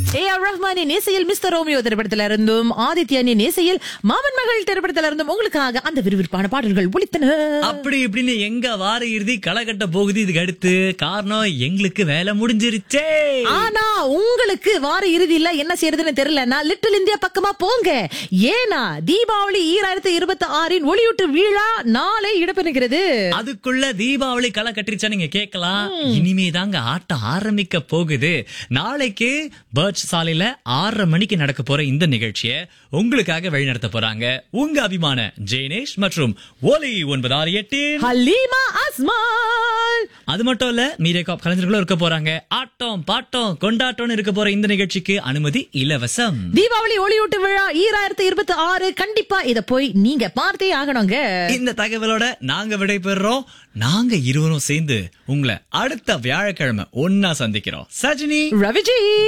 A R ரஹ்மானின் இசையில் mister Romeo திரைப்படத்தில இருந்தும் ஆதித்யனின் இசையில் மாமன் மகள் திரைப்படத்தில இருந்தும் உங்களுக்காக அந்த விறுவிறுப்பான பாடல்கள் ஒலித்தன அப்படி இப்படின்னு எங்க வார இறுதி களை கட்ட போகுது இதுக்கு அடுத்து காரணம் எங்களுக்கு வேலை முடிஞ்சிருச்சே ஆனா உங்களுக்கு வார இறுதியில என்ன செய்யறதுன்னு தெரியலன்னா லிட்டில் இந்தியா பக்கமா போங்க ஏன்னா தீபாவளி ஈராயிரத்தி இருபத்தி ஆறின் ஒளியூட்டு விழா நாளை இடம்பெறுகிறது அதுக்குள்ள தீபாவளி களை கட்டிருச்சா நீங்க கேட்கலாம் இனிமே தாங்க ஆட்டம் ஆரம்பிக்க போகுது நாளைக்கு பர்ச் சாலையில ஆறரை மணிக்கு நடக்க போற இந்த நிகழ்ச்சியை உங்களுக்காக வழிநடத்த போறாங்க உங்க அபிமான ஜெயனேஷ் மற்றும் ஒலி ஒன்பது ஆறு எட்டு ஹலீமா அஸ்மான் அது மட்டும் இல்ல மீடியா காப் கலைஞர்களும் இருக்க போறாங்க ஆட்டம் பாட்டம் கொண்டாட்டம்னு இருக்க போற இந்த நிகழ்ச்சிக்கு அனுமதி இலவசம் தீபாவளி ஒளியூட்டு விழா ஈராயிரத்தி இருபத்தி ஆறு கண்டிப்பா இத போய் நீங்க பார்த்தே ஆகணுங்க இந்த தகவலோட நாங்க விடைபெறுறோம் நாங்க இருவரும் சேர்ந்து உங்களை அடுத்த வியாழக்கிழமை ஒன்னா சந்திக்கிறோம் சஜினி ரவிஜி